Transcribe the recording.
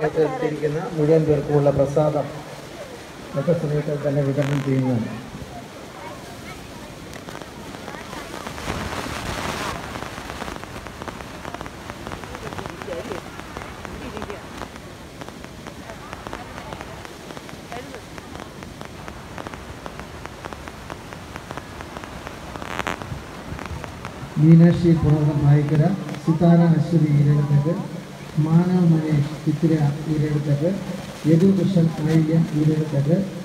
എത്തിയിരിക്കുന്ന മുഴുവൻ പേർക്കുമുള്ള പ്രസാദം ഒക്കെ സമയത്ത് തന്നെ വിതരണം ചെയ്യുന്നതാണ് മീനാക്ഷി പുറകം നായിക്കര സിതാര അശ്വതി ഈരെടുത്തക്ക് മാനവ് മനേഷ് ചിത്ര ഈരെടുത്തക്ക് യദുകൃഷ്ണൻ ആയില്യം ഈരെടുത്തക്ക്